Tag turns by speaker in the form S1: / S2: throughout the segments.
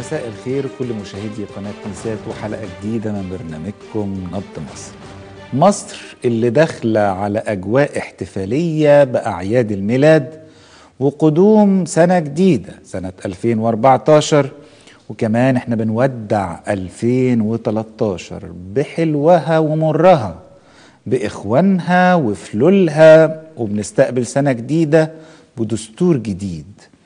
S1: مساء الخير كل مشاهدي قناة كنسات وحلقة جديدة من برنامجكم نبض مصر مصر اللي داخلة على أجواء احتفالية بأعياد الميلاد وقدوم سنة جديدة سنة 2014 وكمان احنا بنودع 2013 بحلوها ومرها بإخوانها وفلولها وبنستقبل سنة جديدة بدستور جديد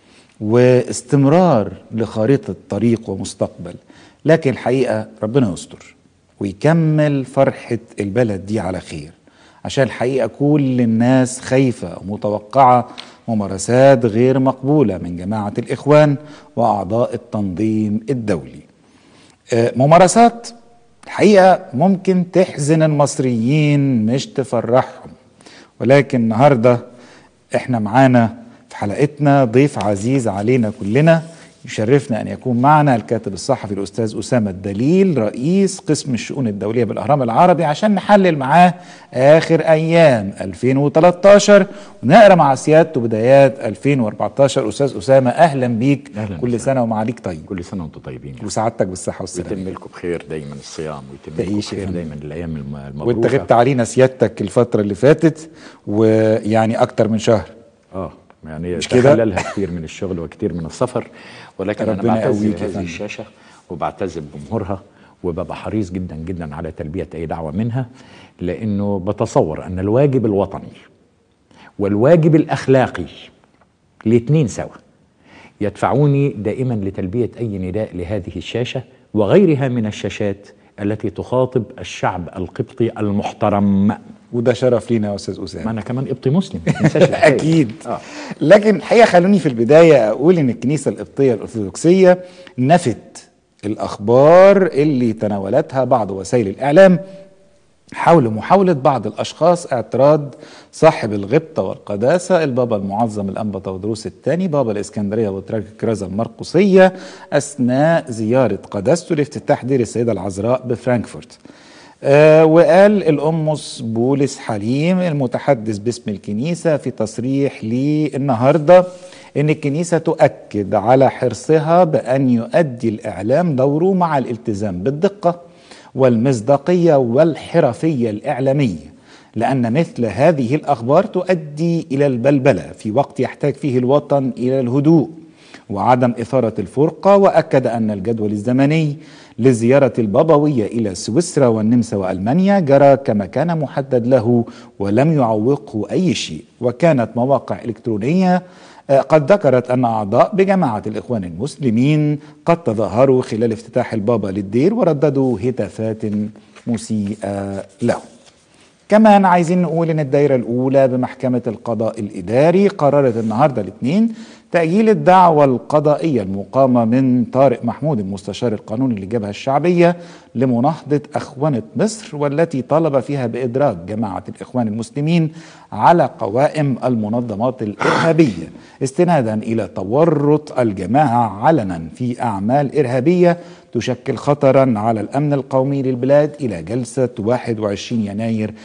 S1: واستمرار لخريطة طريق ومستقبل لكن الحقيقة ربنا يستر ويكمل فرحة البلد دي على خير عشان الحقيقة كل الناس خايفة ومتوقعة ممارسات غير مقبولة من جماعة الإخوان وأعضاء التنظيم الدولي آه، ممارسات الحقيقة ممكن تحزن المصريين مش تفرحهم ولكن النهاردة احنا معانا في حلقتنا ضيف عزيز علينا كلنا يشرفنا ان يكون معنا الكاتب الصحفي الاستاذ اسامه الدليل رئيس قسم الشؤون الدوليه بالاهرام العربي عشان نحلل معاه اخر ايام 2013 ونقرا مع سيادته بدايات 2014 استاذ اسامه اهلا بيك
S2: أهلاً
S1: كل
S2: وسهلاً.
S1: سنه ومعاليك طيب
S2: كل سنه وانتم طيبين
S1: وسعادتك بالصحه والسلامه
S2: ويتم لكم بخير دايما الصيام ويتم لكم
S1: تعيش يا
S2: بخير
S1: فندم.
S2: دايما الايام الم- المبروكه
S1: وانت غبت علينا سيادتك الفتره اللي فاتت ويعني اكتر من شهر
S2: اه يعني
S1: مش كده؟
S2: تخللها كتير من الشغل وكتير من السفر ولكن انا
S1: ربنا
S2: بعتز
S1: يقويك يا
S2: بهذه
S1: فندم.
S2: الشاشه وبعتز بجمهورها وببقى حريص جدا جدا على تلبيه اي دعوه منها لانه بتصور ان الواجب الوطني والواجب الاخلاقي الاثنين سوا يدفعوني دائما لتلبيه اي نداء لهذه الشاشه وغيرها من الشاشات التي تخاطب الشعب القبطي المحترم
S1: وده شرف لينا يا استاذ
S2: ما
S1: اسامه
S2: انا كمان قبطي مسلم ما تنساش الحكاية.
S1: اكيد
S2: آه.
S1: لكن الحقيقه خلوني في البدايه اقول ان الكنيسه القبطيه الارثوذكسيه نفت الاخبار اللي تناولتها بعض وسائل الاعلام حول محاولة بعض الأشخاص اعتراض صاحب الغبطة والقداسة البابا المعظم الأنبا تودروس الثاني بابا الإسكندرية وتراك كرازة المرقسية أثناء زيارة قداسته لافتتاح دير السيدة العذراء بفرانكفورت آه وقال الأمس بولس حليم المتحدث باسم الكنيسة في تصريح لي النهاردة إن الكنيسة تؤكد على حرصها بأن يؤدي الإعلام دوره مع الالتزام بالدقة والمصداقية والحرفية الإعلامية لأن مثل هذه الأخبار تؤدي إلى البلبلة في وقت يحتاج فيه الوطن إلى الهدوء وعدم إثارة الفرقة وأكد أن الجدول الزمني للزيارة البابوية إلى سويسرا والنمسا وألمانيا جرى كما كان محدد له ولم يعوقه أي شيء وكانت مواقع إلكترونية آه، قد ذكرت أن أعضاء بجماعة الإخوان المسلمين قد تظاهروا خلال افتتاح البابا للدير ورددوا هتافات مسيئة له كمان عايزين نقول ان الدائره الاولى بمحكمه القضاء الاداري قررت النهارده الاثنين تاجيل الدعوى القضائيه المقامه من طارق محمود المستشار القانوني للجبهه الشعبيه لمناهضه اخوانه مصر والتي طالب فيها بادراج جماعه الاخوان المسلمين على قوائم المنظمات الارهابيه استنادا الى تورط الجماعه علنا في اعمال ارهابيه تشكل خطرا على الامن القومي للبلاد الى جلسه 21 يناير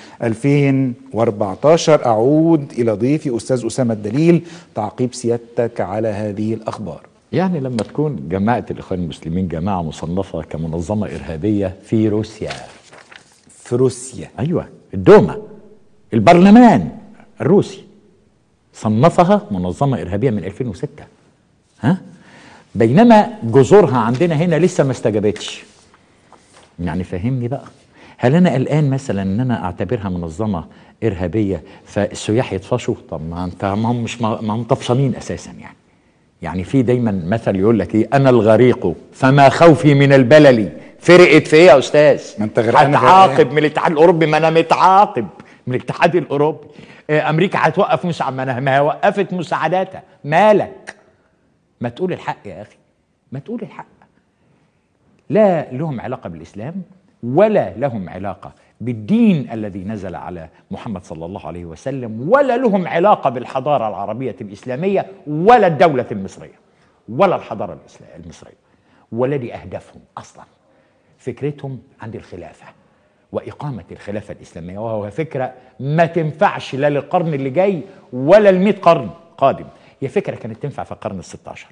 S1: 2014 اعود الى ضيفي استاذ اسامه الدليل تعقيب سيادتك على هذه الاخبار.
S2: يعني لما تكون جماعة الإخوان المسلمين جماعة مصنفة كمنظمة إرهابية في روسيا
S1: في روسيا
S2: أيوة الدوما البرلمان الروسي صنفها منظمة إرهابية من 2006 ها بينما جذورها عندنا هنا لسه ما استجابتش يعني فهمني بقى هل انا قلقان مثلا ان انا اعتبرها منظمه ارهابيه فالسياح يطفشوا طب ما انت ما هم مش ما هم طفشانين اساسا يعني يعني في دايما مثل يقول لك ايه انا الغريق فما خوفي من البلل فرقت في ايه يا استاذ
S1: ما أنت غرقان
S2: هتعاقب
S1: غرقان.
S2: من الاتحاد الاوروبي ما انا متعاقب من الاتحاد الاوروبي آه، امريكا هتوقف مساعد ما أنا- ما هي وقفت مساعداتها مالك ما تقول الحق يا اخي ما تقول الحق لا لهم علاقه بالاسلام ولا لهم علاقه بالدين الذي نزل على محمد صلى الله عليه وسلم ولا لهم علاقه بالحضاره العربيه الاسلاميه ولا الدوله المصريه ولا الحضاره الإسلا- المصريه ولا دي اهدافهم اصلا فكرتهم عند الخلافه واقامه الخلافه الاسلاميه وهو فكره ما تنفعش لا للقرن اللي جاي ولا ل قرن قادم هي فكره كانت تنفع في القرن ال 16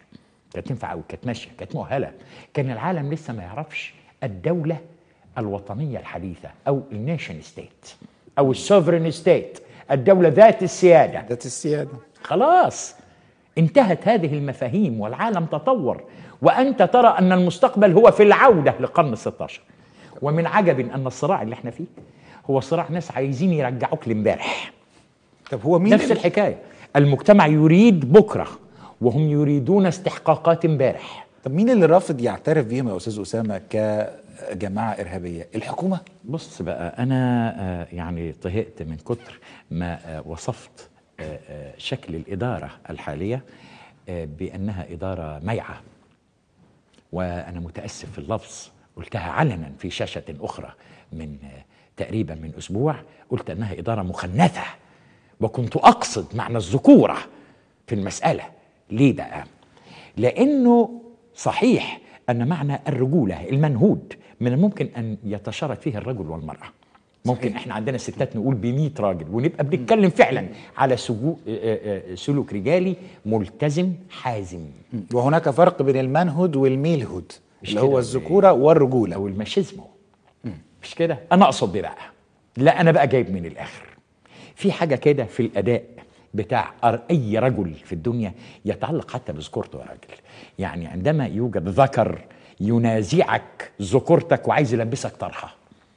S2: كانت تنفع قوي كانت ماشيه كانت مؤهله كان العالم لسه ما يعرفش الدوله الوطنيه الحديثه او النيشن ستيت او السوفرين ستيت الدوله ذات السياده
S1: ذات السياده
S2: خلاص انتهت هذه المفاهيم والعالم تطور وانت ترى ان المستقبل هو في العوده للقرن ال16 ومن عجب ان الصراع اللي احنا فيه هو صراع ناس عايزين يرجعوك لامبارح
S1: طب هو مين
S2: نفس
S1: اللي-
S2: الحكايه المجتمع يريد بكره وهم يريدون استحقاقات امبارح
S1: طب مين اللي رافض يعترف بيهم يا استاذ اسامه كجماعه ارهابيه الحكومه
S2: بص بقى انا آه، يعني طهقت من كتر ما آه، وصفت آه، آه، شكل الاداره الحاليه آه، بانها اداره ميعه وانا متاسف في اللفظ قلتها علنا في شاشه اخرى من آه، تقريبا من اسبوع قلت انها اداره مخنثه وكنت اقصد معنى الذكوره في المساله ليه بقى لانه صحيح ان معنى الرجوله المنهود من الممكن ان يتشارك فيه الرجل والمراه ممكن احنا عندنا ستات نقول ب 100 راجل ونبقى بنتكلم فعلا على سجو آه، آه، سلوك رجالي ملتزم حازم
S1: وهناك فرق بين المنهد والميلهود
S2: مش
S1: اللي
S2: كده
S1: هو
S2: ولا
S1: الذكوره والرجوله
S2: او الماشيزمو مش كده انا اقصد دي بقى لا انا بقى جايب من الاخر في حاجه كده في الاداء بتاع أر- اي رجل في الدنيا يتعلق حتى بذكورته يا راجل يعني عندما يوجد ذكر ينازعك ذكورتك وعايز يلبسك طرحه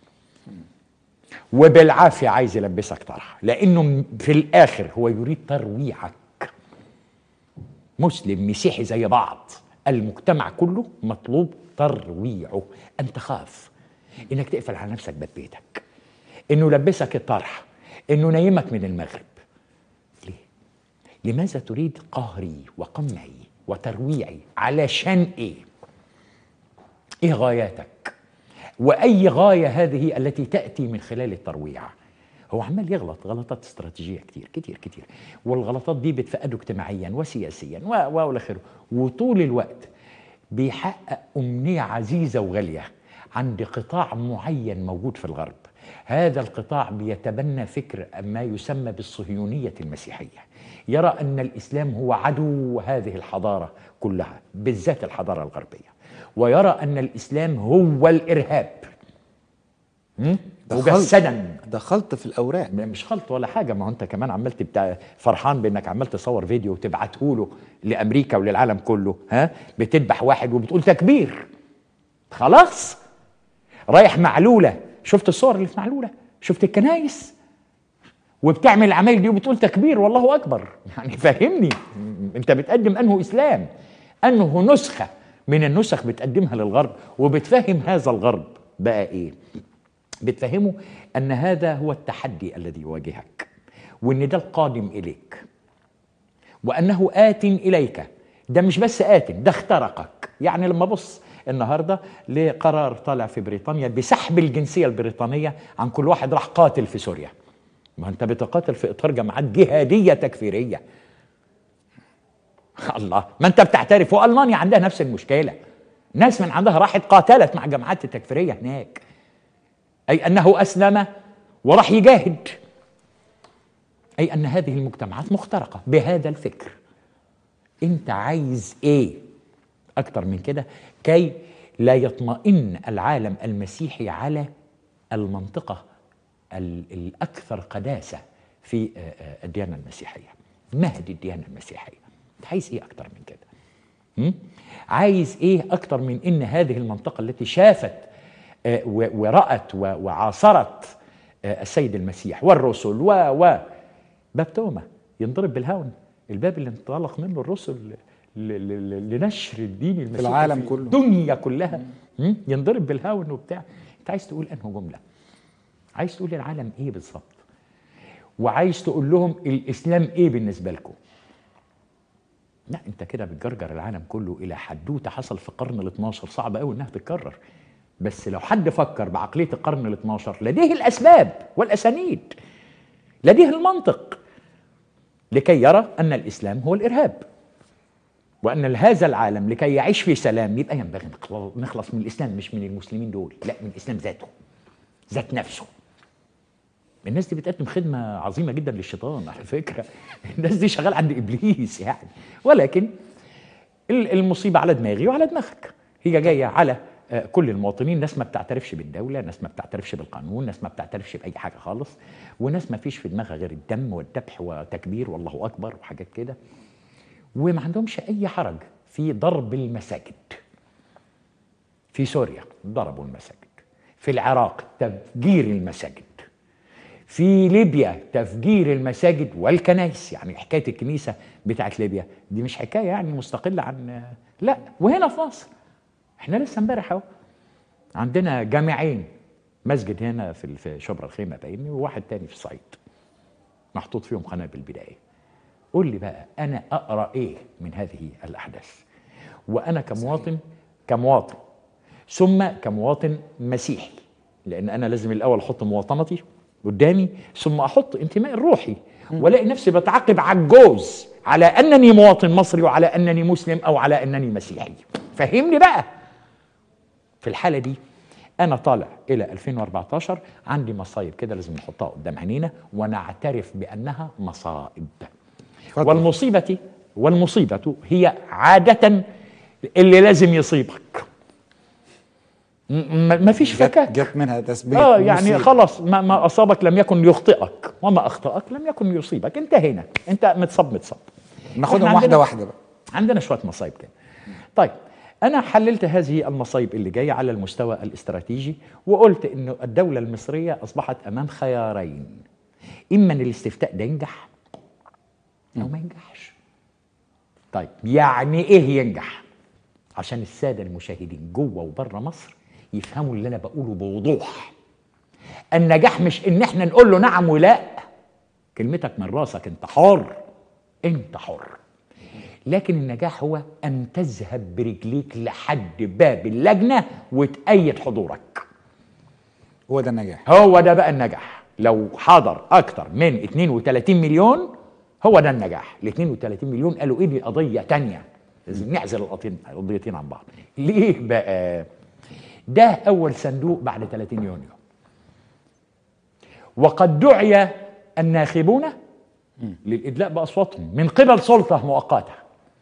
S2: وبالعافيه عايز يلبسك طرحه لانه في الاخر هو يريد ترويعك مسلم مسيحي زي بعض المجتمع كله مطلوب ترويعه ان تخاف انك تقفل على نفسك باب بيتك انه يلبسك الطرح انه ينيمك من المغرب ليه لماذا تريد قهري وقمعي وترويعي علشان ايه ايه غاياتك واي غايه هذه التي تاتي من خلال الترويع هو عمال يغلط غلطات استراتيجيه كتير كتير كتير والغلطات دي بتفقده اجتماعيا وسياسيا و و والى اخره وطول الوقت بيحقق امنيه عزيزه وغاليه عند قطاع معين موجود في الغرب هذا القطاع بيتبنى فكر ما يسمى بالصهيونيه المسيحيه يرى ان الاسلام هو عدو هذه الحضاره كلها بالذات الحضاره الغربيه ويرى ان الاسلام هو الارهاب م?
S1: ده خلط-
S2: مجسدا
S1: ده خلط في الاوراق
S2: مش خلط ولا حاجه ما هو انت كمان عمال تبقى فرحان بانك عمال تصور فيديو وتبعته له لامريكا وللعالم كله ها بتذبح واحد وبتقول تكبير خلاص رايح معلوله شفت الصور اللي في معلوله شفت الكنايس وبتعمل العمايل دي وبتقول تكبير والله اكبر يعني فهمني انت بتقدم انه اسلام انه نسخه من النسخ بتقدمها للغرب وبتفهم هذا الغرب بقى ايه بتفهمه ان هذا هو التحدي الذي يواجهك وان ده القادم اليك وانه ات اليك ده مش بس ات ده اخترقك يعني لما بص النهارده لقرار طالع في بريطانيا بسحب الجنسيه البريطانيه عن كل واحد راح قاتل في سوريا ما انت بتقاتل في اطار جماعات جهاديه تكفيريه الله ما انت بتعترف والمانيا عندها نفس المشكله ناس من عندها راحت قاتلت مع جماعات التكفيريه هناك اي انه اسلم وراح يجاهد اي ان هذه المجتمعات مخترقه بهذا الفكر انت عايز ايه اكتر من كده كي لا يطمئن العالم المسيحي على المنطقه ال- الاكثر قداسه في آه، آه، الديانه المسيحيه مهد الديانه المسيحيه انت عايز ايه اكتر من كده م? عايز ايه اكتر من ان هذه المنطقه التي شافت آه، و- ورأت و- وعاصرت آه، السيد المسيح والرسل و و باب توما ينضرب بالهون الباب اللي انطلق منه الرسل ل- ل- ل- لنشر الدين المسيحي
S1: العالم كله.
S2: الدنيا كلها م? ينضرب بالهون وبتاع انت عايز تقول انه جمله عايز تقول للعالم ايه بالظبط وعايز تقول لهم الاسلام ايه بالنسبه لكم لا انت كده بتجرجر العالم كله الى حدوته حصل في القرن ال 12 صعب قوي انها تتكرر بس لو حد فكر بعقليه القرن ال 12 لديه الاسباب والاسانيد لديه المنطق لكي يرى ان الاسلام هو الارهاب وان هذا العالم لكي يعيش في سلام يبقى ينبغي نخل- نخلص من الاسلام مش من المسلمين دول لا من الاسلام ذاته ذات نفسه الناس دي بتقدم خدمة عظيمة جدا للشيطان على فكرة الناس دي شغال عند إبليس يعني ولكن ال- المصيبه على دماغي وعلى دماغك هي جايه على آه، كل المواطنين ناس ما بتعترفش بالدوله ناس ما بتعترفش بالقانون ناس ما بتعترفش باي حاجه خالص وناس ما فيش في دماغها غير الدم والذبح وتكبير والله اكبر وحاجات كده وما عندهمش اي حرج في ضرب المساجد في سوريا ضربوا المساجد في العراق تفجير المساجد في ليبيا تفجير المساجد والكنائس يعني حكايه الكنيسه بتاعت ليبيا دي مش حكايه يعني مستقله عن لا وهنا في مصر احنا لسه امبارح اهو عندنا جامعين مسجد هنا في في شبرا الخيمه باين وواحد تاني في الصعيد محطوط فيهم قنابل بدائيه قول لي بقى انا اقرا ايه من هذه الاحداث وانا كمواطن كمواطن ثم كمواطن مسيحي لان انا لازم الاول احط مواطنتي قدامي ثم احط انتمائي الروحي والاقي نفسي بتعاقب على الجوز على انني مواطن مصري وعلى انني مسلم او على انني مسيحي فهمني بقى في الحاله دي انا طالع الى 2014 عندي مصايب كده لازم نحطها قدام عينينا ونعترف بانها مصائب
S1: اتفضل.
S2: والمصيبه والمصيبه هي عاده اللي لازم يصيبك م- ما فيش
S1: جت,
S2: فكاك
S1: جت منها تثبيت
S2: اه يعني
S1: مصيبة.
S2: خلاص ما, ما اصابك لم يكن يخطئك وما اخطاك لم يكن يصيبك انتهينا انت متصب متصب
S1: ناخدهم
S2: إحنا
S1: واحده
S2: عندنا-
S1: واحده بقى
S2: عندنا شويه مصايب كده طيب انا حللت هذه المصايب اللي جايه على المستوى الاستراتيجي وقلت انه الدوله المصريه اصبحت امام خيارين اما ان الاستفتاء ده ينجح او ما ينجحش طيب يعني ايه ينجح عشان الساده المشاهدين جوه وبره مصر يفهموا اللي انا بقوله بوضوح النجاح مش ان احنا نقول له نعم ولا كلمتك من راسك انت حر انت حر لكن النجاح هو ان تذهب برجليك لحد باب اللجنه وتأيد حضورك
S1: هو ده النجاح
S2: هو ده بقى النجاح لو حضر اكتر من 32 مليون هو ده النجاح ال 32 مليون قالوا ايه دي قضيه تانية لازم نعزل القضيتين القضيتين عن بعض ليه بقى ده اول صندوق بعد 30 يونيو وقد دعي الناخبون للادلاء باصواتهم من قبل سلطه مؤقته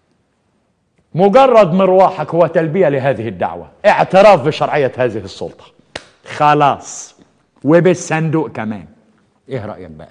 S2: مجرد مروحك هو تلبيه لهذه الدعوه اعتراف بشرعيه هذه السلطه خلاص وبالصندوق كمان ايه رايك بقى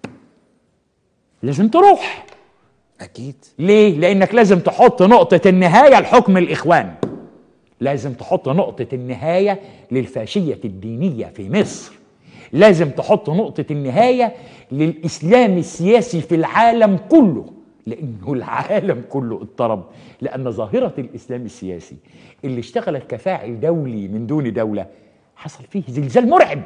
S2: لازم تروح
S1: اكيد
S2: ليه لانك لازم تحط نقطه النهايه لحكم الاخوان لازم تحط نقطه النهايه للفاشيه الدينيه في مصر لازم تحط نقطه النهايه للاسلام السياسي في العالم كله لانه العالم كله اضطرب لان ظاهره الاسلام السياسي اللي اشتغلت كفاعل دولي من دون دوله حصل فيه زلزال مرعب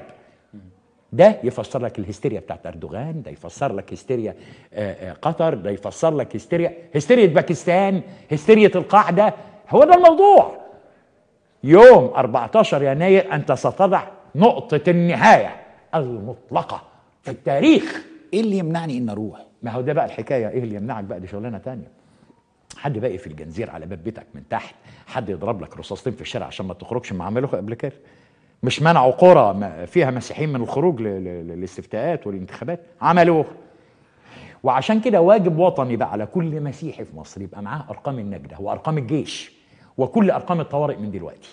S2: ده يفسر لك الهستيريا بتاعت اردوغان ده يفسر لك هستيريا آه، آه، قطر ده يفسر لك هستيريا هستيريا باكستان هستيريا القاعده هو ده الموضوع يوم 14 يناير انت ستضع نقطه النهايه المطلقه في التاريخ
S1: ايه اللي يمنعني ان اروح
S2: ما هو ده بقى الحكايه ايه اللي يمنعك بقى دي شغلانه تانية حد باقي في الجنزير على باب بيتك من تحت حد يضرب لك رصاصتين في الشارع عشان ما تخرجش ما عملوها قبل كده مش منعوا قرى ما- فيها مسيحيين من الخروج ل- ل- للاستفتاءات والانتخابات عملوه وعشان كده واجب وطني بقى على كل مسيحي في مصر يبقى معاه ارقام النجده وارقام الجيش وكل ارقام الطوارئ من دلوقتي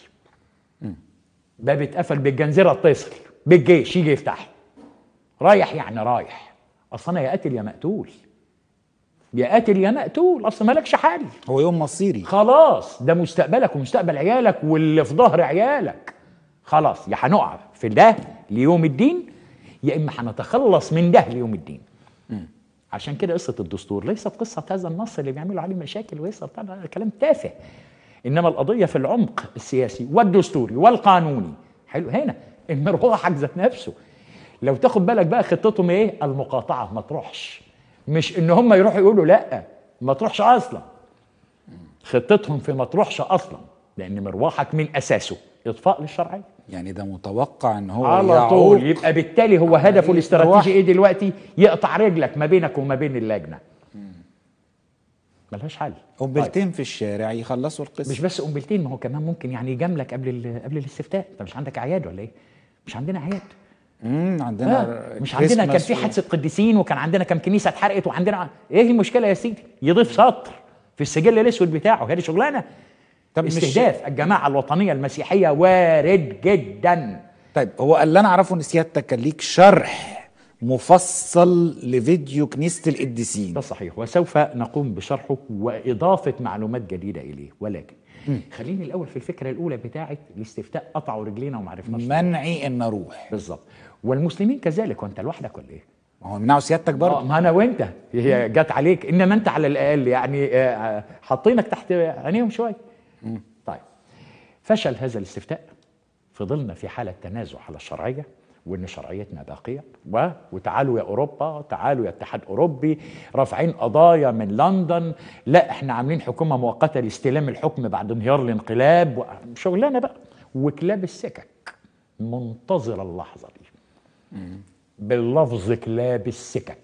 S2: باب اتقفل بالجنزيره اتصل بالجيش يجي يفتح رايح يعني رايح اصل انا يا قاتل يا مقتول يا قاتل يا مقتول اصل مالكش حل
S1: هو يوم مصيري
S2: خلاص ده مستقبلك ومستقبل عيالك واللي في ظهر عيالك خلاص يا هنقع في ده ليوم الدين يا اما هنتخلص من ده ليوم الدين عشان كده قصه الدستور ليست قصه هذا النص اللي بيعملوا عليه مشاكل ويصل طبعا كلام تافه انما القضيه في العمق السياسي والدستوري والقانوني حلو هنا المروحك ذات نفسه لو تاخد بالك بقى خطتهم ايه المقاطعه ما تروحش مش ان هم يروحوا يقولوا لا ما تروحش اصلا خطتهم في ما تروحش اصلا لان مروحك من اساسه اطفاء للشرعيه
S1: يعني ده متوقع ان هو
S2: على
S1: يعوق
S2: طول يبقى بالتالي هو هدفه
S1: عملية
S2: الاستراتيجي
S1: مروح.
S2: ايه دلوقتي يقطع رجلك ما بينك وما بين اللجنه ملهاش حل
S1: قنبلتين في الشارع يخلصوا
S2: طيب.
S1: القصه
S2: مش بس قنبلتين ما هو كمان ممكن يعني يجاملك قبل ال- قبل الاستفتاء انت مش عندك اعياد ولا ايه مش عندنا اعياد
S1: امم عندنا
S2: آه. مش عندنا كان
S1: كريسماس
S2: في
S1: و-
S2: حادثه قديسين وكان عندنا كام كنيسه اتحرقت وعندنا ايه المشكله يا سيدي يضيف سطر في السجل الاسود بتاعه هذه شغلانه
S1: طب مش-
S2: استهداف الجماعه الوطنيه المسيحيه وارد جدا
S1: طيب هو اللي انا اعرفه ان سيادتك كان ليك شرح مفصل لفيديو كنيسه القديسين
S2: ده صحيح وسوف نقوم بشرحه واضافه معلومات جديده اليه ولكن خليني الاول في الفكره الاولى بتاعه الاستفتاء قطعوا رجلينا وما عرفناش
S1: منعي ان اروح
S2: بالظبط والمسلمين كذلك وانت لوحدك ولا ايه؟
S1: ما هو منعوا سيادتك
S2: آه،
S1: برضه
S2: ما انا وانت هي جت عليك انما انت على الاقل يعني آه، حاطينك تحت عينيهم شويه طيب فشل هذا الاستفتاء فضلنا في حاله تنازع على الشرعيه وان شرعيتنا باقيه و... وتعالوا يا اوروبا تعالوا يا اتحاد اوروبي رافعين قضايا من لندن لا احنا عاملين حكومه مؤقته لاستلام الحكم بعد انهيار الانقلاب و... شغلانه بقى وكلاب السكك منتظره اللحظه دي باللفظ كلاب السكك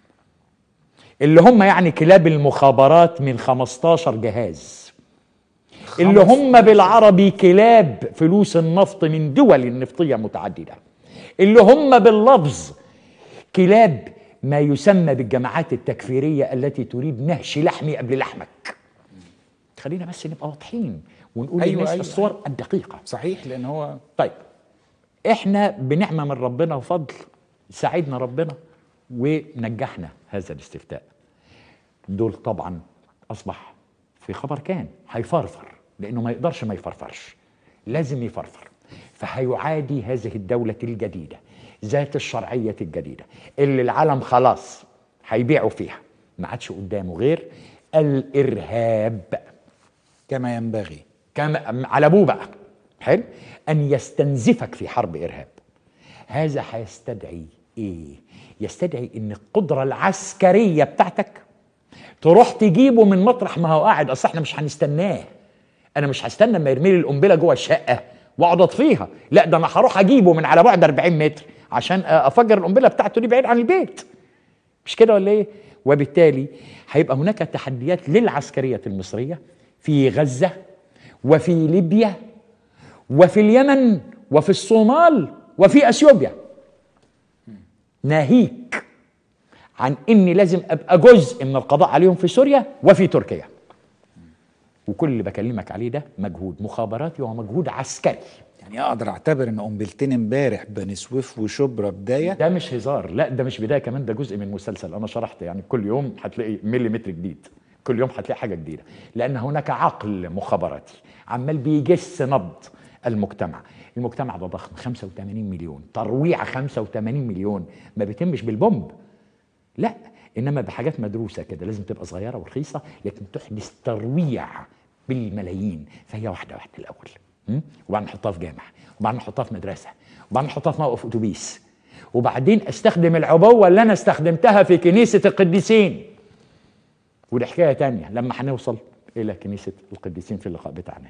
S2: اللي هم يعني كلاب المخابرات من 15 جهاز اللي هم بالعربي كلاب فلوس النفط من دول نفطية متعددة اللي هم باللفظ كلاب ما يسمى بالجماعات التكفيرية التي تريد نهش لحمي قبل لحمك خلينا بس نبقى واضحين ونقول
S1: أيوة،
S2: أيوة للناس
S1: أيوة،
S2: الصور الدقيقة
S1: صحيح لان هو
S2: طيب احنا بنعمه من ربنا وفضل ساعدنا ربنا ونجحنا هذا الاستفتاء دول طبعا اصبح في خبر كان هيفرفر لانه ما يقدرش ما يفرفرش لازم يفرفر فهيعادي هذه الدولة الجديدة ذات الشرعية الجديدة اللي العالم خلاص هيبيعوا فيها ما عادش قدامه غير الإرهاب
S1: كما ينبغي
S2: كما على ابوه بقى حلو ان يستنزفك في حرب ارهاب هذا هيستدعي ايه يستدعي ان القدره العسكريه بتاعتك تروح تجيبه من مطرح ما هو قاعد اصل احنا مش هنستناه انا مش هستنى اما يرمي لي القنبله جوه الشقه واقعد اطفيها لا ده انا هروح اجيبه من على بعد 40 متر عشان افجر القنبله بتاعته دي بعيد عن البيت مش كده ولا ايه وبالتالي هيبقى هناك تحديات للعسكريه المصريه في غزه وفي ليبيا وفي اليمن وفي الصومال وفي اثيوبيا ناهيك عن اني لازم ابقى جزء من القضاء عليهم في سوريا وفي تركيا وكل اللي بكلمك عليه ده مجهود مخابراتي ومجهود عسكري
S1: يعني اقدر اعتبر ان قنبلتين امبارح بني سويف وشبرا بدايه
S2: ده مش هزار لا ده مش بدايه كمان ده جزء من مسلسل انا شرحت يعني كل يوم هتلاقي مليمتر جديد كل يوم هتلاقي حاجه جديده لان هناك عقل مخابراتي عمال بيجس نبض المجتمع المجتمع ده ضخم 85 مليون ترويع 85 مليون ما بيتمش بالبومب لا انما بحاجات مدروسه كده لازم تبقى صغيره ورخيصه لكن تحدث ترويع بالملايين فهي واحده واحده الاول م? وبعدين نحطها في جامع وبعدين نحطها في مدرسه وبعدين نحطها في موقف اتوبيس وبعدين استخدم العبوه اللي انا استخدمتها في كنيسه القديسين ودي حكايه تانية لما هنوصل الى كنيسه القديسين في اللقاء بتاعنا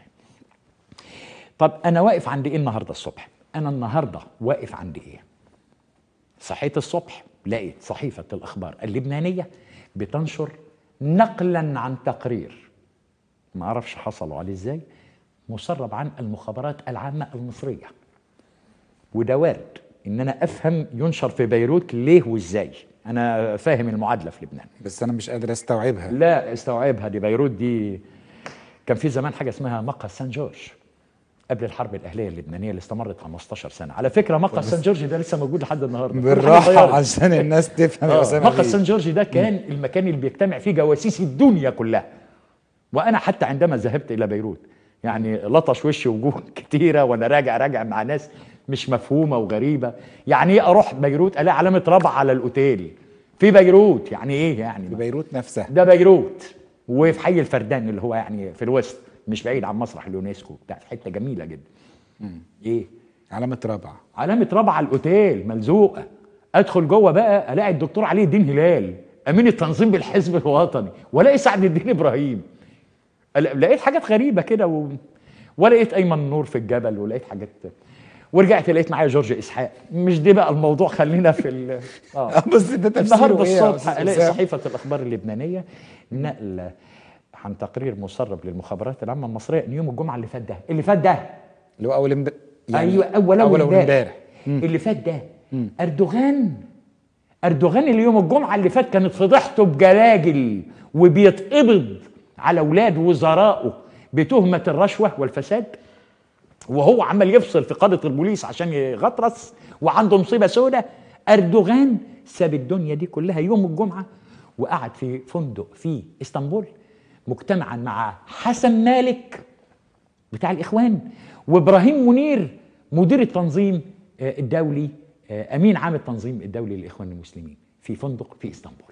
S2: طب انا واقف عند ايه النهارده الصبح انا النهارده واقف عند ايه صحيت الصبح لقيت صحيفه الاخبار اللبنانيه بتنشر نقلا عن تقرير ما اعرفش حصلوا عليه ازاي مسرب عن المخابرات العامه المصريه وده وارد ان انا افهم ينشر في بيروت ليه وازاي انا فاهم المعادله في لبنان
S1: بس انا مش قادر استوعبها
S2: لا استوعبها دي بيروت دي كان في زمان حاجه اسمها مقهى سان جورج قبل الحرب الاهليه اللبنانيه اللي استمرت 15 سنه على فكره مقهى سان جورج ده لسه موجود لحد النهارده كل حاجة
S1: بالراحه
S2: اتغيرت.
S1: عشان الناس تفهم يا
S2: آه،
S1: اسامه
S2: مقهى
S1: بيه.
S2: سان جورج ده كان المكان اللي بيجتمع فيه جواسيس الدنيا كلها وانا حتى عندما ذهبت الى بيروت يعني لطش وشي وجوه كتيره وانا راجع راجع مع ناس مش مفهومه وغريبه يعني ايه اروح بيروت الاقي علامه ربع على الاوتيل في بيروت يعني ايه يعني
S1: في بيروت نفسها
S2: ده بيروت وفي حي الفردان اللي هو يعني في الوسط مش بعيد عن مسرح اليونسكو بتاع في حته جميله جدا ايه
S1: علامه رابعه
S2: علامه رابعه على الاوتيل ملزوقه ادخل جوه بقى الاقي الدكتور علي الدين هلال امين التنظيم بالحزب الوطني والاقي سعد الدين ابراهيم ل- لقيت حاجات غريبه كده و... ولقيت ايمن نور في الجبل ولقيت حاجات ورجعت لقيت معايا جورج اسحاق مش دي بقى الموضوع خلينا في ال... اه
S1: بس ده تفسيره
S2: النهارده
S1: إيه يا
S2: الصبح
S1: أستاذ
S2: الاقي
S1: أسامة؟
S2: صحيفه الاخبار اللبنانيه نقل عن تقرير مسرب للمخابرات العامه المصريه ان يوم الجمعه اللي فات ده اللي فات ده
S1: اللي هو اول امبارح
S2: ايوه اول
S1: اول
S2: اول
S1: امبارح
S2: اللي فات ده اردوغان اردوغان اللي يوم الجمعه اللي فات كانت فضحته بجلاجل وبيتقبض على اولاد وزرائه بتهمه الرشوه والفساد وهو عمال يفصل في قاده البوليس عشان يغطرس وعنده مصيبه سوداء اردوغان ساب الدنيا دي كلها يوم الجمعه وقعد في فندق في اسطنبول مجتمعا مع حسن مالك بتاع الاخوان وابراهيم منير مدير التنظيم آه، الدولي آه، امين عام التنظيم الدولي للاخوان المسلمين في فندق في اسطنبول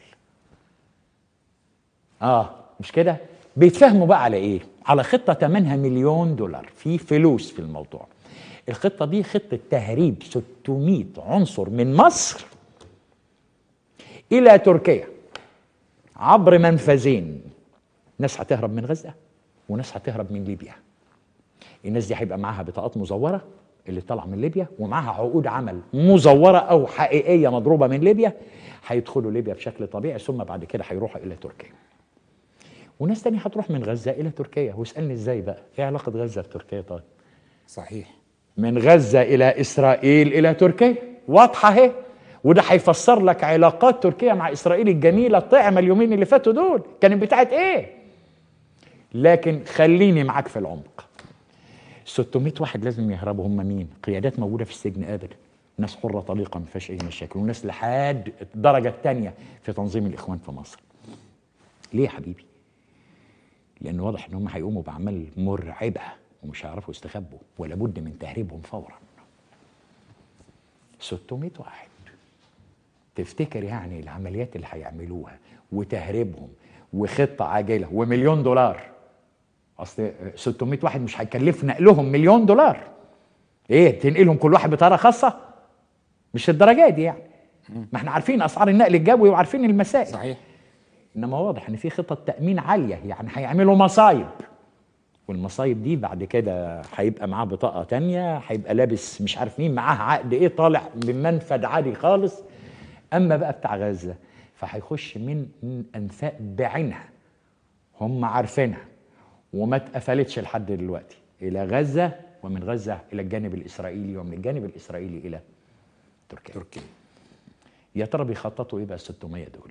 S2: اه مش كده بيتفاهموا بقى على ايه على خطه ثمنها مليون دولار في فلوس في الموضوع الخطه دي خطه تهريب 600 عنصر من مصر الى تركيا عبر منفذين ناس هتهرب من غزه وناس هتهرب من ليبيا الناس دي هيبقى معاها بطاقات مزوره اللي طالعه من ليبيا ومعاها عقود عمل مزوره او حقيقيه مضروبه من ليبيا هيدخلوا ليبيا بشكل طبيعي ثم بعد كده هيروحوا الى تركيا وناس تانية هتروح من غزه الى تركيا واسالني ازاي بقى ايه علاقه غزه بتركيا طيب
S1: صحيح
S2: من غزه الى اسرائيل الى تركيا واضحه اهي وده هيفسر لك علاقات تركيا مع اسرائيل الجميله الطعمه اليومين اللي فاتوا دول كانت بتاعت ايه لكن خليني معاك في العمق 600 واحد لازم يهربوا هم مين قيادات موجوده في السجن ابدا ناس حره طليقه ما فيهاش اي مشاكل وناس لحد الدرجه الثانيه في تنظيم الاخوان في مصر ليه يا حبيبي لان واضح ان هم هيقوموا باعمال مرعبه ومش هيعرفوا يستخبوا ولا بد من تهريبهم فورا 600 واحد تفتكر يعني العمليات اللي هيعملوها وتهريبهم وخطه عاجله ومليون دولار اصل 600 واحد مش هيكلف نقلهم مليون دولار ايه تنقلهم كل واحد بطياره خاصه مش الدرجات دي يعني ما احنا عارفين اسعار النقل الجوي وعارفين المسائل
S1: صحيح
S2: انما واضح ان في خطط تامين عاليه يعني هيعملوا مصايب والمصايب دي بعد كده هيبقى معاه بطاقه تانية هيبقى لابس مش عارف مين معاه عقد ايه طالع من منفذ عادي خالص اما بقى بتاع غزه فهيخش من من انفاق بعينها هم عارفينها وما اتقفلتش لحد دلوقتي الى غزه ومن غزه الى الجانب الاسرائيلي ومن الجانب الاسرائيلي الى تركيا
S1: تركيا
S2: يا ترى بيخططوا ايه بقى ال 600 دول؟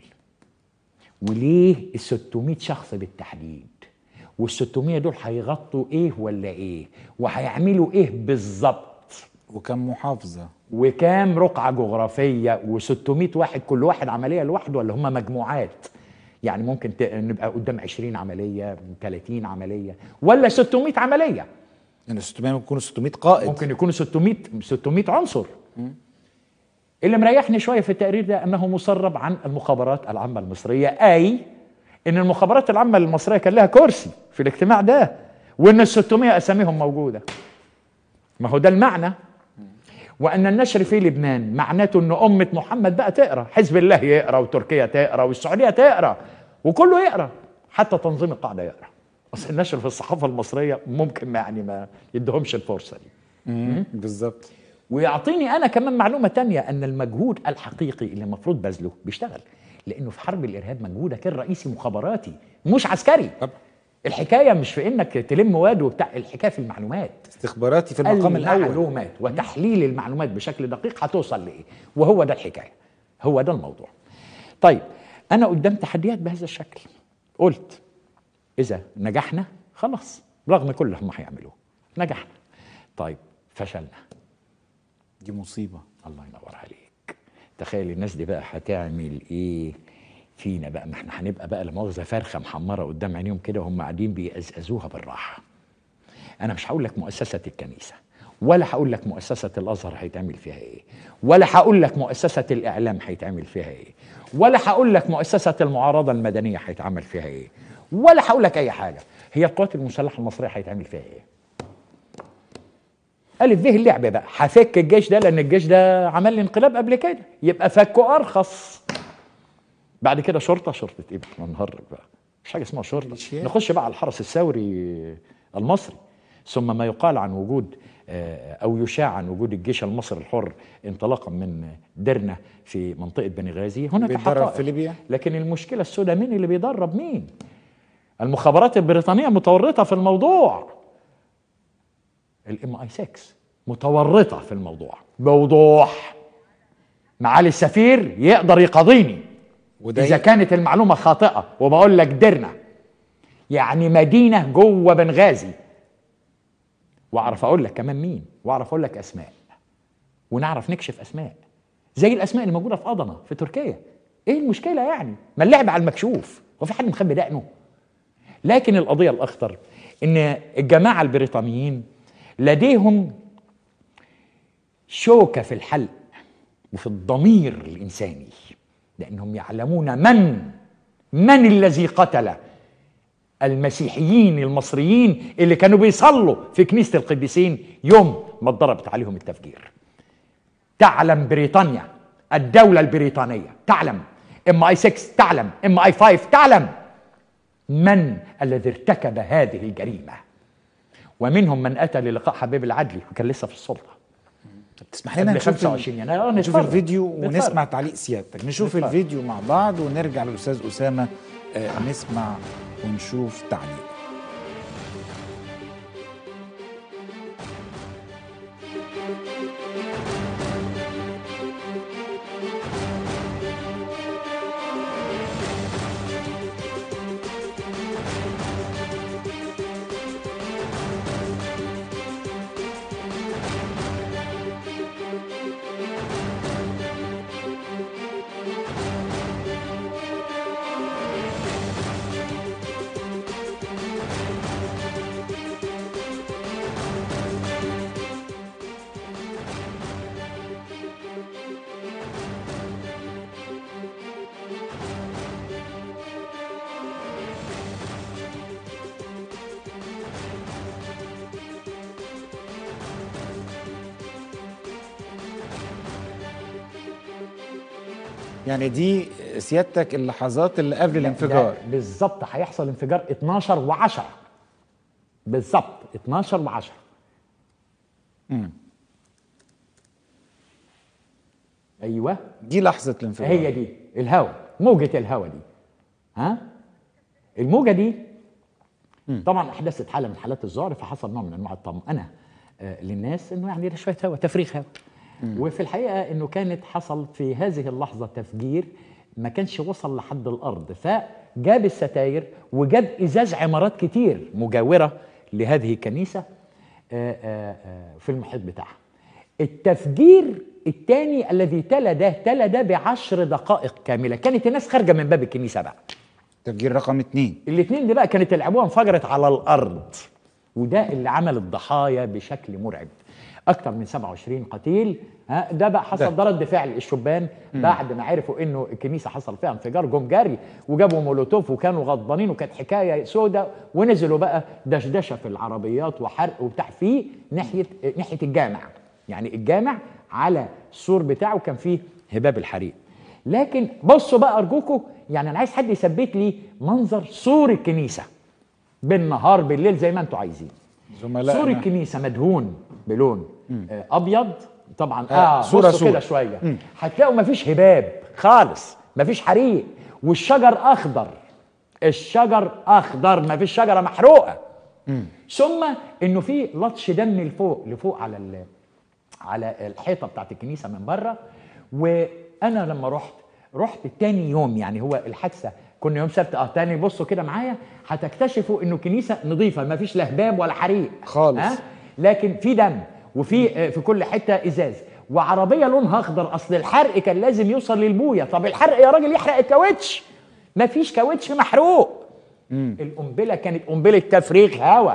S2: وليه ال 600 شخص بالتحديد؟ وال 600 دول هيغطوا ايه ولا ايه؟ وهيعملوا ايه بالظبط؟
S1: وكم محافظة
S2: وكام رقعة جغرافية و600 واحد كل واحد عملية لوحده ولا هم مجموعات؟ يعني ممكن ت- نبقى قدام 20 عملية 30 عملية ولا 600 عملية
S1: يعني 600 ممكن يكونوا 600 قائد
S2: ممكن يكونوا 600 600 عنصر اللي مريحني شويه في التقرير ده انه مسرب عن المخابرات العامه المصريه اي ان المخابرات العامه المصريه كان لها كرسي في الاجتماع ده وان ال 600 اساميهم موجوده ما هو ده المعنى وان النشر في لبنان معناته ان امه محمد بقى تقرا حزب الله يقرا وتركيا تقرا والسعوديه تقرا وكله يقرا حتى تنظيم القاعده يقرا اصل النشر في الصحافه المصريه ممكن ما يعني ما يدهمش الفرصه دي
S1: مم. بالظبط
S2: ويعطيني انا كمان معلومه تانية ان المجهود الحقيقي اللي المفروض بذله بيشتغل لانه في حرب الارهاب مجهودك الرئيسي مخابراتي مش عسكري
S1: طبعا
S2: الحكايه مش في انك تلم واد وبتاع الحكايه في المعلومات
S1: استخباراتي في المقام الاول
S2: المعلومات وتحليل المعلومات بشكل دقيق هتوصل لايه وهو ده الحكايه هو ده الموضوع طيب انا قدام تحديات بهذا الشكل قلت اذا نجحنا خلاص رغم كل اللي هم هيعملوه نجحنا طيب فشلنا
S1: دي مصيبة
S2: الله ينور عليك تخيل الناس دي بقى هتعمل ايه فينا بقى ما احنا هنبقى بقى لا مؤاخذه فرخه محمره قدام عينيهم كده وهم قاعدين بيقزقزوها بالراحه انا مش هقول لك مؤسسه الكنيسه ولا هقول لك مؤسسه الازهر هيتعمل فيها ايه ولا هقول لك مؤسسه الاعلام هيتعمل فيها ايه ولا هقول لك مؤسسه المعارضه المدنيه هيتعمل فيها ايه ولا هقول لك اي حاجه هي القوات المسلحه المصريه هيتعمل فيها ايه ألف به اللعبة بقى هفك الجيش ده لأن الجيش ده عمل لي انقلاب قبل كده يبقى فكه أرخص بعد كده شرطة شرطة إيه بقى نهرج بقى مش حاجة اسمها شرطة
S1: ميليشيات.
S2: نخش بقى على الحرس الثوري المصري ثم ما يقال عن وجود آه، أو يشاع عن وجود الجيش المصري الحر انطلاقا من درنا في منطقة بني غازي هناك
S1: بيتدرب
S2: حقائق.
S1: في ليبيا
S2: لكن المشكلة السوداء مين اللي بيدرب مين المخابرات البريطانية متورطة في الموضوع الام اي 6 متورطه في الموضوع بوضوح معالي السفير يقدر يقاضيني
S1: وده
S2: اذا
S1: ي-
S2: كانت المعلومه خاطئه وبقول لك درنا يعني مدينه جوه بنغازي واعرف اقول لك كمان مين واعرف اقول لك اسماء ونعرف نكشف اسماء زي الاسماء اللي موجوده في اضنا في تركيا ايه المشكله يعني ما اللعب على المكشوف هو في حد مخبي دقنه لكن القضيه الاخطر ان الجماعه البريطانيين لديهم شوكه في الحلق وفي الضمير الانساني لانهم يعلمون من من الذي قتل المسيحيين المصريين اللي كانوا بيصلوا في كنيسه القديسين يوم ما اتضربت عليهم التفجير تعلم بريطانيا الدوله البريطانيه تعلم ام اي 6 تعلم ام اي 5 تعلم من الذي ارتكب هذه الجريمه ومنهم من اتى للقاء حبيب العدلي وكان لسه في السلطه
S1: طب تسمح لنا
S2: قبل
S1: نشوف
S2: 25 يناير آه،
S1: نشوف
S2: نتفرج.
S1: الفيديو
S2: نتفرج.
S1: ونسمع تعليق سيادتك نشوف
S2: نتفرج.
S1: الفيديو مع بعض ونرجع للاستاذ اسامه آه، نسمع ونشوف تعليق يعني دي سيادتك اللحظات اللي قبل الانفجار
S2: ده بالظبط هيحصل انفجار 12 و10 بالظبط 12 و10 ايوه
S1: دي لحظه الانفجار
S2: هي دي الهواء موجة الهواء دي ها الموجة دي طبعا احدثت حالة من حالات الذعر فحصل نوع من انواع الطمأنة آه، للناس انه يعني ده شوية هواء تفريغ هواء وفي الحقيقة انه كانت حصل في هذه اللحظة تفجير ما كانش وصل لحد الارض فجاب الستاير وجاب ازاز عمارات كتير مجاورة لهذه الكنيسة آه، آه، آه، في المحيط بتاعها التفجير الثاني الذي تلا ده تلا ده بعشر دقائق كاملة كانت الناس خارجة من باب الكنيسة بقى
S1: تفجير رقم اتنين
S2: الاثنين دي بقى كانت العبوه انفجرت على الارض وده اللي عمل الضحايا بشكل مرعب اكتر من 27 قتيل ها ده بقى حصل ده رد فعل الشبان بعد ما عرفوا انه الكنيسه حصل فيها انفجار جم جري وجابوا مولوتوف وكانوا غضبانين وكانت حكايه سودة ونزلوا بقى دشدشه في العربيات وحرق وبتاع في ناحيه ناحيه الجامع يعني الجامع على السور بتاعه كان فيه هباب الحريق لكن بصوا بقى ارجوكم يعني انا عايز حد يثبت لي منظر سور الكنيسه بالنهار بالليل زي ما انتم عايزين
S1: زملائنا.
S2: سور الكنيسه مدهون بلون آه ابيض طبعا
S1: آه،
S2: اه
S1: صورة
S2: بصوا
S1: سور.
S2: كده شويه هتلاقوا مفيش هباب خالص مفيش حريق والشجر اخضر الشجر اخضر مفيش شجره محروقه ثم انه في لطش دم لفوق لفوق على ال على الحيطه بتاعت الكنيسه من بره وانا لما رحت رحت تاني يوم يعني هو الحادثه كنا يوم سبت اه تاني بصوا كده معايا هتكتشفوا انه كنيسه نظيفه ما فيش لا هباب ولا حريق
S1: خالص.
S2: ها لكن في دم وفي آه، في كل حته ازاز وعربيه لونها اخضر اصل الحرق كان لازم يوصل للبويه طب الحرق يا راجل يحرق الكاوتش ما فيش كاوتش محروق القنبله كانت قنبله تفريغ هواء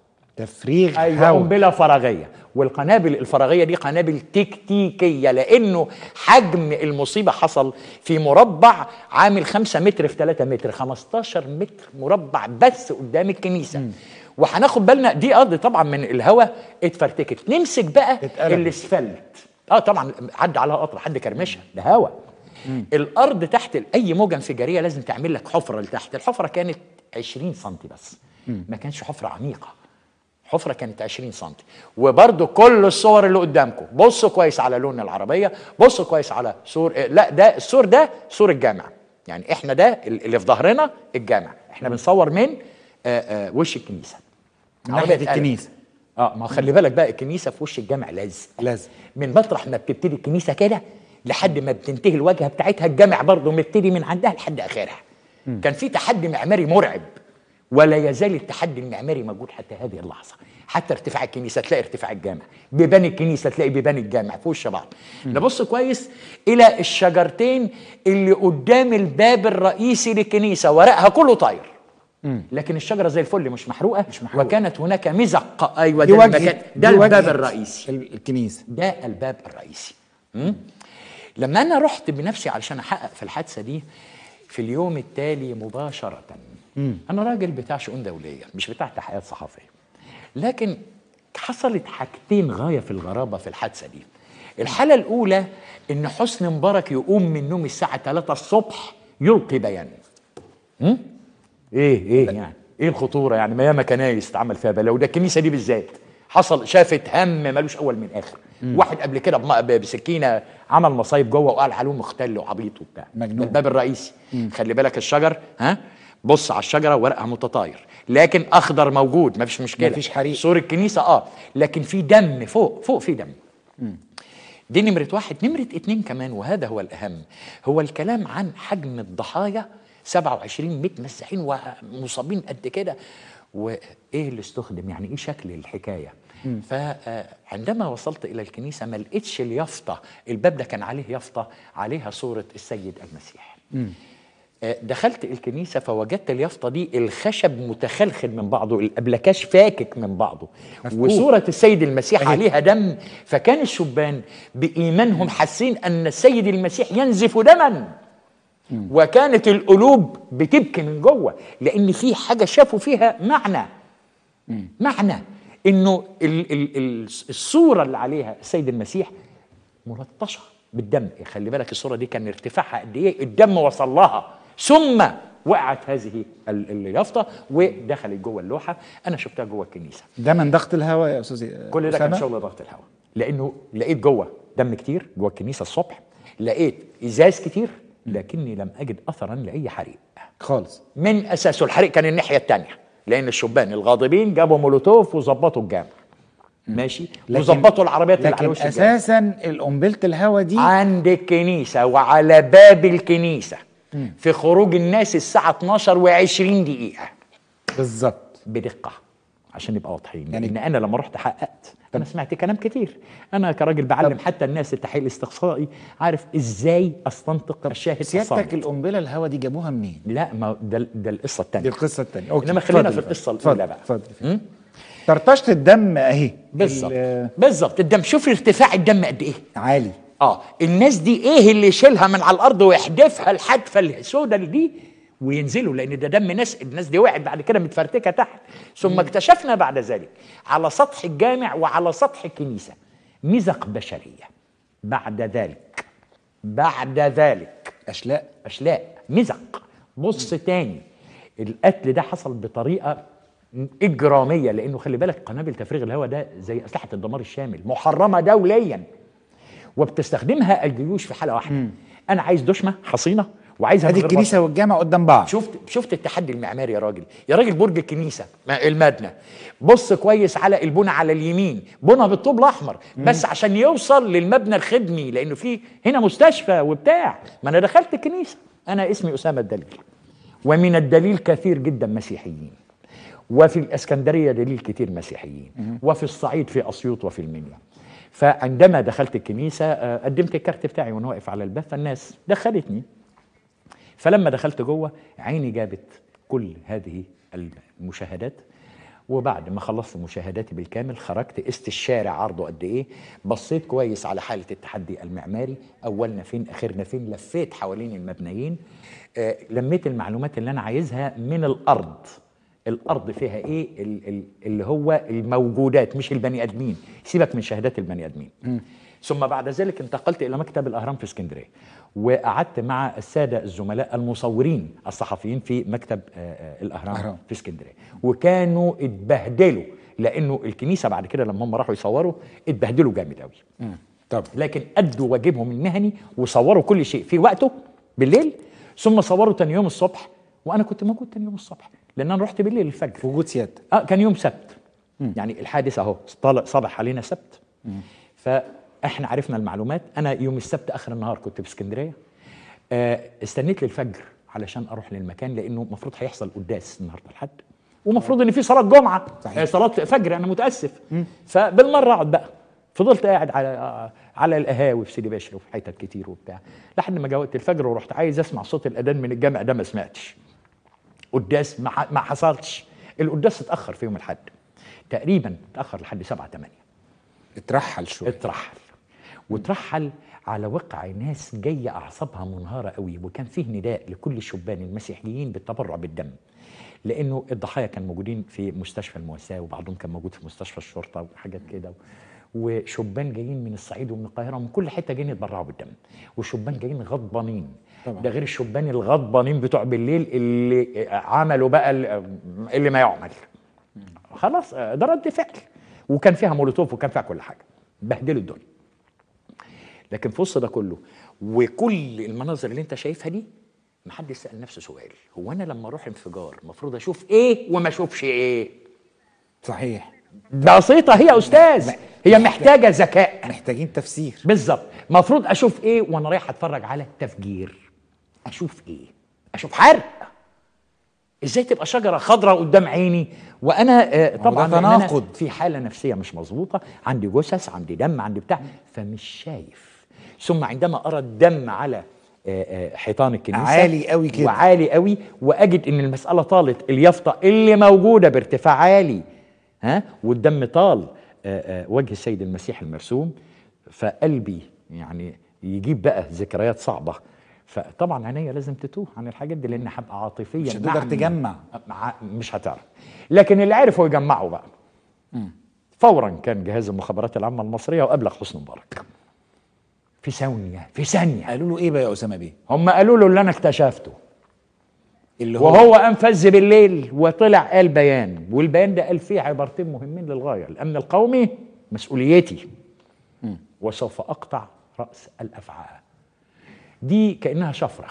S1: تفريغ
S2: ايوه
S1: هواء
S2: قنبله فراغيه والقنابل الفراغيه دي قنابل تكتيكيه لانه حجم المصيبه حصل في مربع عامل 5 متر في 3 متر 15 متر مربع بس قدام الكنيسه وهناخد بالنا دي ارض طبعا من الهواء اتفرتكت نمسك بقى
S1: اتقلبت.
S2: الاسفلت اه طبعا عدى عليها قطر حد كرمشها ده هواء الارض تحت اي موجه انفجاريه لازم تعمل لك حفره لتحت الحفره كانت 20 سم بس ما كانش حفره عميقه حفره كانت 20 سم وبرده كل الصور اللي قدامكم بصوا كويس على لون العربيه بصوا كويس على سور إيه، لا ده السور ده سور الجامع يعني احنا ده اللي في ظهرنا الجامع احنا بنصور من آه آه وش الكنيسه
S1: من ناحية
S2: عربية قلب.
S1: الكنيسة.
S2: اه ما خلي بالك بقى الكنيسه في وش الجامع لازق
S1: لازق.
S2: من مطرح ما بتبتدي الكنيسه كده لحد ما بتنتهي الواجهه بتاعتها الجامع برضه مبتدي من عندها لحد اخرها كان في تحدي معماري مرعب ولا يزال التحدي المعماري موجود حتى هذه اللحظه حتى ارتفاع الكنيسه تلاقي ارتفاع الجامع بيبان الكنيسه تلاقي بيبان الجامع في وش بعض نبص كويس الى الشجرتين اللي قدام الباب الرئيسي للكنيسه ورقها كله طاير لكن الشجره زي الفل مش محروقه, مش محروقة. وكانت هناك مزق ايوه
S1: دي
S2: ده
S1: واجهة
S2: المكان ده
S1: دي
S2: الباب
S1: واجهة
S2: الرئيسي
S1: ال- الكنيسه
S2: ده الباب الرئيسي م? لما انا رحت بنفسي علشان احقق في الحادثه دي في اليوم التالي مباشره انا راجل بتاع شؤون دوليه مش بتاع تحقيقات صحفيه لكن حصلت حاجتين غايه في الغرابه في الحادثه دي الحاله الاولى ان حسني مبارك يقوم من النوم الساعه 3 الصبح يلقي بيان م? ايه ايه يعني ايه الخطوره يعني ما ياما كنايس اتعمل فيها بلاوي ده الكنيسه دي بالذات حصل شافت هم ملوش اول من اخر واحد قبل كده بم- ب- بسكينه عمل مصايب جوه وقال عليه مختل وعبيط وبتاع
S1: مجنون.
S2: ده الباب الرئيسي خلي بالك الشجر ها بص على الشجره ورقها متطاير لكن اخضر موجود ما فيش مشكله
S1: مفيش حريق.
S2: سور الكنيسه اه لكن في دم فوق فوق في دم دي نمرة واحد نمرة اتنين كمان وهذا هو الأهم هو الكلام عن حجم الضحايا 27 100 مساحين ومصابين قد كده وإيه اللي استخدم يعني إيه شكل الحكاية فعندما وصلت إلى الكنيسة ما لقيتش اليافطة الباب ده كان عليه يافطة عليها صورة السيد المسيح آه، دخلت الكنيسة فوجدت اليافطة دي الخشب متخلخل من بعضه الأبلكاش فاكك من بعضه
S1: مفكوك.
S2: وصورة السيد المسيح
S1: أهي.
S2: عليها دم فكان الشبان بإيمانهم حاسين أن السيد المسيح ينزف دما وكانت القلوب بتبكي من جوه لأن في حاجة شافوا فيها معنى معنى انه ال ال ال الصوره اللي عليها السيد المسيح ملطشه بالدم خلي بالك الصوره دي كان ارتفاعها قد ايه الدم وصل لها ثم وقعت هذه ال- اليافطه ودخلت جوه اللوحه انا شفتها جوه الكنيسه
S1: ده من ضغط الهواء يا استاذ
S2: كل ده كان
S1: أسامة؟
S2: شغل ضغط الهواء لانه لقيت جوه دم كتير جوه الكنيسه الصبح لقيت ازاز كتير لكني لم اجد اثرا لاي حريق
S1: خالص
S2: من اساسه الحريق كان الناحيه الثانيه لان الشبان الغاضبين جابوا مولوتوف وظبطوا الجامع ماشي
S1: لكن-
S2: وظبطوا العربيات اللي على
S1: لكن
S2: وش الجامع
S1: اساسا القنبله الهواء دي
S2: عند الكنيسه وعلى باب الكنيسه في خروج الناس الساعه 12 و20 دقيقه
S1: بالظبط
S2: بدقه عشان نبقى واضحين
S1: يعني-
S2: يعني ان انا لما رحت حققت انا سمعت كلام كتير انا كراجل بعلم حتى الناس التحقيق الاستقصائي عارف ازاي استنطق الشاهد
S1: سيادتك
S2: الصامت.
S1: القنبله الهواء دي جابوها منين؟
S2: لا ما ده, ده القصه
S1: دي
S2: الثانيه
S1: القصه الثانيه اوكي
S2: إنما خلينا
S1: اتفضل
S2: في
S1: يا
S2: القصة
S1: فندم.
S2: الأولى
S1: اتفضل،
S2: بقى.
S1: اتفضل
S2: م?
S1: طرطشه الدم اهي
S2: بالظبط
S1: ال-
S2: بالظبط الدم شوف ارتفاع الدم قد ايه
S1: عالي
S2: اه الناس دي ايه اللي يشيلها من على الارض ويحدفها الحدفه السوداء دي وينزلوا لان ده دم ناس الناس دي وقعت بعد كده متفرتكه تحت ثم اكتشفنا بعد ذلك على سطح الجامع وعلى سطح الكنيسه مزق بشريه بعد ذلك بعد ذلك
S1: اشلاء
S2: اشلاء مزق بص تاني القتل ده حصل بطريقه اجراميه لانه خلي بالك قنابل تفريغ الهواء ده زي اسلحه الدمار الشامل محرمه دوليا وبتستخدمها الجيوش في حاله واحده انا عايز دشمه حصينه وعايزها من
S1: ادي
S2: غير
S1: الكنيسه والجامع قدام بعض
S2: شفت شفت التحدي المعماري يا راجل يا راجل برج الكنيسه ما- المبنى بص كويس على البنى على اليمين بنى بالطوب الاحمر بس عشان يوصل للمبنى الخدمي لانه في هنا مستشفى وبتاع ما انا دخلت الكنيسه انا اسمي اسامه الدليل ومن الدليل كثير جدا مسيحيين وفي الاسكندريه دليل كتير مسيحيين وفي الصعيد في اسيوط وفي المنيا فعندما دخلت الكنيسه آه، قدمت الكارت بتاعي وانا واقف على الباب فالناس دخلتني فلما دخلت جوه عيني جابت كل هذه المشاهدات وبعد ما خلصت مشاهداتي بالكامل خرجت قست الشارع عرضه قد ايه بصيت كويس على حاله التحدي المعماري اولنا فين اخرنا فين لفيت حوالين المبنيين آه لميت المعلومات اللي انا عايزها من الارض الارض فيها ايه ال- ال- اللي هو الموجودات مش البني ادمين سيبك من شهادات البني ادمين ثم بعد ذلك انتقلت الى مكتب الاهرام في اسكندريه وقعدت مع الساده الزملاء المصورين الصحفيين في مكتب آه، آه، الاهرام
S1: أهرام.
S2: في اسكندريه وكانوا اتبهدلوا لانه الكنيسه بعد كده لما هم راحوا يصوروا اتبهدلوا جامد قوي
S1: طب
S2: لكن ادوا واجبهم المهني وصوروا كل شيء في وقته بالليل ثم صوروا تاني يوم الصبح وانا كنت موجود تاني يوم الصبح لان انا رحت بالليل الفجر
S1: في وجود سيادتك
S2: اه كان يوم سبت يعني الحادث اهو طالع صبح علينا سبت فاحنا عرفنا المعلومات انا يوم السبت اخر النهار كنت في اسكندريه آه استنيت للفجر علشان اروح للمكان لانه المفروض هيحصل قداس النهارده الحد ومفروض ان في صلاه جمعه
S1: صحيح.
S2: آه، صلاه فجر انا متاسف فبالمره اقعد بقى فضلت قاعد على على القهاوي في سيدي بشر وفي حتت كتير وبتاع لحد ما جا وقت الفجر ورحت عايز اسمع صوت الاذان من الجامع ده ما سمعتش قداس ما ح- ما حصلش القداس اتاخر في يوم الاحد تقريبا اتاخر لحد 7 8
S1: اترحل شويه
S2: اترحل وترحل على وقع ناس جايه اعصابها منهاره قوي وكان فيه نداء لكل الشبان المسيحيين بالتبرع بالدم لانه الضحايا كانوا موجودين في مستشفى المواساه وبعضهم كان موجود في مستشفى الشرطه وحاجات كده وشبان جايين من الصعيد ومن القاهره ومن كل حته جايين يتبرعوا بالدم وشبان جايين غضبانين
S1: طبعا.
S2: ده غير الشبان الغضبانين بتوع بالليل اللي عملوا بقى اللي ما يعمل خلاص ده رد فعل وكان فيها مولوتوف وكان فيها كل حاجه بهدلوا الدنيا لكن في وسط ده كله وكل المناظر اللي انت شايفها دي محدش سال نفسه سؤال هو انا لما اروح انفجار المفروض اشوف ايه وما اشوفش ايه
S1: صحيح
S2: بسيطه هي يا استاذ هي محتاجه ذكاء
S1: محتاجين تفسير
S2: بالظبط المفروض اشوف ايه وانا رايح اتفرج على تفجير اشوف ايه اشوف حرق ازاي تبقى شجره خضراء قدام عيني وانا آه،
S1: هو
S2: طبعا
S1: ده
S2: لأن أنا
S1: تناقض.
S2: في حاله نفسيه مش مظبوطه عندي جثث عندي دم عندي بتاع فمش شايف ثم عندما ارى الدم على آه، آه، حيطان الكنيسه
S1: عالي قوي كده.
S2: وعالي قوي واجد ان المساله طالت اليافطه اللي موجوده بارتفاع عالي ها والدم طال آه، آه، وجه السيد المسيح المرسوم فقلبي يعني يجيب بقى ذكريات صعبه فطبعا عينيا لازم تتوه عن الحاجات دي لان هبقى عاطفيا
S1: مش هتقدر
S2: مع-
S1: تجمع.
S2: مع مش هتعرف لكن اللي عرفوا يجمعوا بقى فورا كان جهاز المخابرات العامه المصريه وابلغ حسني مبارك في ثانيه في ثانيه
S1: قالوا له ايه بقى يا اسامه بيه
S2: هم قالوا له اللي انا اكتشفته
S1: اللي هو
S2: وهو قام فز بالليل وطلع قال بيان والبيان ده قال فيه عبارتين مهمين للغايه الامن القومي مسؤوليتي وسوف اقطع راس الافعى دي كانها شفره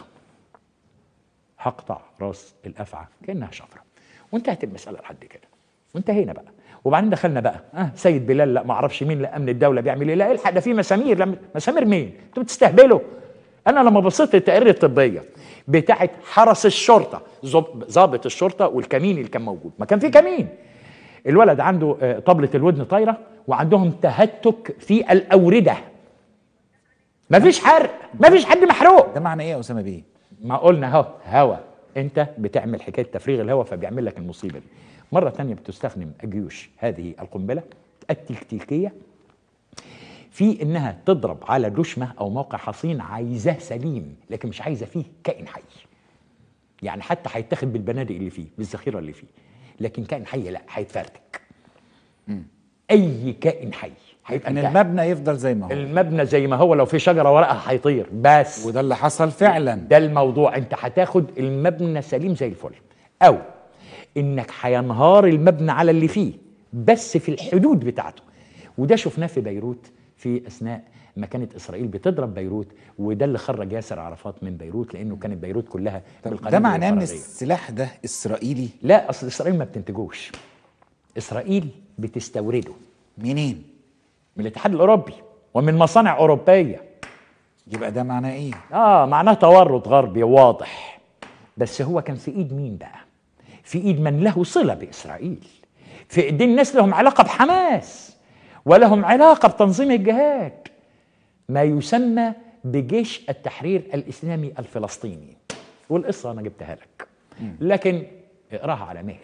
S2: هقطع راس الافعى كانها شفره وانتهت المساله لحد كده وانتهينا بقى وبعدين دخلنا بقى اه سيد بلال لا ما اعرفش مين لا امن الدوله بيعمل ايه لا الحق ده في مسامير لا مسامير مين انتوا بتستهبلوا انا لما بصيت للتقارير الطبيه بتاعت حرس الشرطه ظب- ضابط الشرطه والكمين اللي كان موجود ما كان في كمين الولد عنده آه، طبلة الودن طايرة وعندهم تهتك في الأوردة مفيش حرق مفيش حد محروق
S1: ده معنى ايه يا اسامه بيه
S2: ما قلنا اهو هوا انت بتعمل حكايه تفريغ الهواء فبيعمل لك المصيبه دي مره تانية بتستخدم الجيوش هذه القنبله التكتيكيه في انها تضرب على دشمه او موقع حصين عايزاه سليم لكن مش عايزه فيه كائن حي يعني حتى هيتاخد بالبنادق اللي فيه بالذخيره اللي فيه لكن كائن حي لا هيتفرتك اي كائن حي هيبقى
S1: ان
S2: انتهى.
S1: المبنى يفضل زي ما هو
S2: المبنى زي ما هو لو في شجره ورقها هيطير بس
S1: وده اللي حصل فعلا
S2: ده الموضوع انت هتاخد المبنى سليم زي الفل او انك هينهار المبنى على اللي فيه بس في الحدود بتاعته وده شفناه في بيروت في اثناء ما كانت اسرائيل بتضرب بيروت وده اللي خرج ياسر عرفات من بيروت لانه كانت بيروت كلها
S1: طب
S2: بالقنابل
S1: ده معناه ان
S2: الفرضية.
S1: السلاح ده اسرائيلي
S2: لا اصل اسرائيل ما بتنتجوش اسرائيل بتستورده
S1: منين
S2: من الاتحاد الاوروبي ومن مصانع اوروبيه
S1: يبقى ده معناه ايه
S2: اه معناه تورط غربي واضح بس هو كان في ايد مين بقى في ايد من له صله باسرائيل في ايدين ناس لهم علاقه بحماس ولهم علاقه بتنظيم الجهاد ما يسمى بجيش التحرير الاسلامي الفلسطيني والقصه انا جبتها لك لكن اقراها على مهل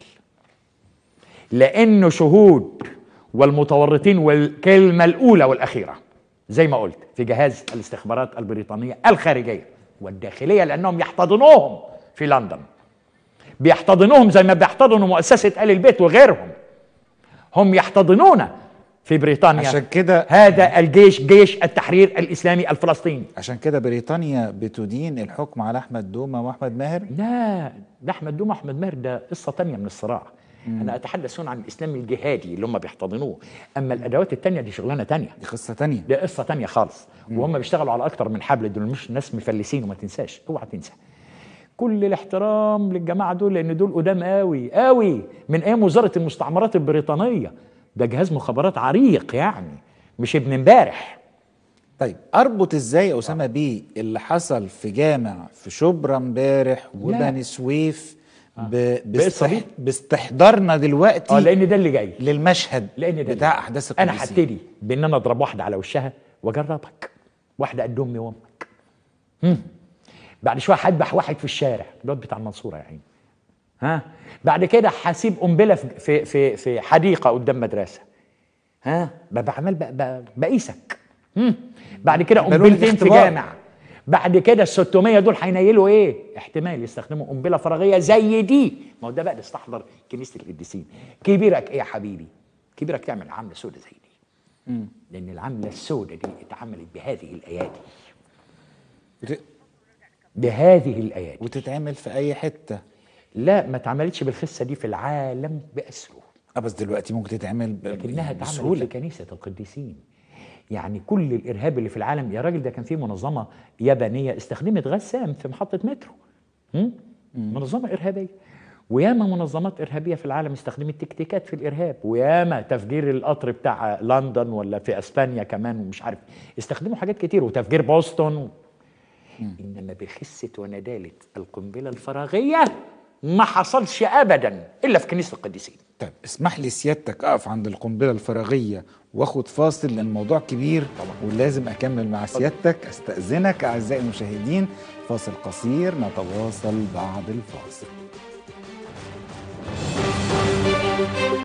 S2: لانه شهود والمتورطين والكلمه الاولى والاخيره زي ما قلت في جهاز الاستخبارات البريطانيه الخارجيه والداخليه لانهم يحتضنوهم في لندن بيحتضنوهم زي ما بيحتضنوا مؤسسه ال البيت وغيرهم هم يحتضنون في بريطانيا
S1: عشان كده-
S2: هذا الجيش جيش التحرير الاسلامي الفلسطيني
S1: عشان كده بريطانيا بتدين الحكم على احمد دومه واحمد ماهر
S2: لا ده احمد دوم احمد ماهر ده قصه تانية من الصراع انا اتحدث هنا عن الاسلام الجهادي اللي هم بيحتضنوه اما الادوات التانية دي شغلانه تانية
S1: دي قصه تانية
S2: دي قصه تانية خالص وهم بيشتغلوا على اكتر من حبل دول مش ناس مفلسين وما تنساش اوعى تنسى كل الاحترام للجماعه دول لان دول قدام قوي قوي من ايام وزاره المستعمرات البريطانيه ده جهاز مخابرات عريق يعني مش ابن امبارح
S1: طيب اربط ازاي يا اسامه بيه اللي حصل في جامع في شبرا امبارح وبني سويف ب...
S2: بقصة
S1: باستح...
S2: دي؟
S1: باستحضارنا دلوقتي
S2: اه لان ده اللي جاي
S1: للمشهد
S2: لان ده
S1: بتاع
S2: اللي-
S1: احداث
S2: انا
S1: القديسين.
S2: هبتدي بان انا اضرب واحده على وشها واجربك واحده قد امي وامك هم. بعد شويه هذبح واحد في الشارع الواد بتاع المنصوره يا عيني ها بعد كده هسيب قنبله في في في, في حديقه قدام مدرسه ها ببقى عمال بق- بق- بقيسك هم. بعد كده
S1: يقبلوا لي
S2: قنبلتين في
S1: الاختبار.
S2: جامع بعد كده ال 600 دول هينيلوا ايه؟ احتمال يستخدموا قنبله فراغيه زي دي، ما هو ده بقى اللي استحضر كنيسه القديسين. كبيرك ايه يا حبيبي؟ كبيرك تعمل عمله سودة زي دي. لان العمله السودة دي اتعملت بهذه الايادي.
S1: وت...
S2: بهذه الايادي.
S1: وتتعمل في اي حته
S2: لا ما اتعملتش بالخسه دي في العالم باسره.
S1: اه بس دلوقتي ممكن تتعمل ب...
S2: لكنها اتعملت في
S1: بسهوله
S2: كنيسه القديسين يعني كل الارهاب اللي في العالم يا راجل ده كان في منظمه يابانيه استخدمت غسام في محطه مترو م? منظمه ارهابيه وياما منظمات ارهابيه في العالم استخدمت تكتيكات في الارهاب وياما تفجير القطر بتاع لندن ولا في اسبانيا كمان ومش عارف استخدموا حاجات كتير وتفجير بوسطن و... انما بخسه ونداله القنبله الفراغيه ما حصلش ابدا الا في كنيسه القديسين
S1: طيب اسمح لي سيادتك اقف عند القنبله الفراغيه واخد فاصل لان الموضوع كبير ولازم اكمل مع سيادتك استاذنك اعزائي المشاهدين فاصل قصير نتواصل بعد الفاصل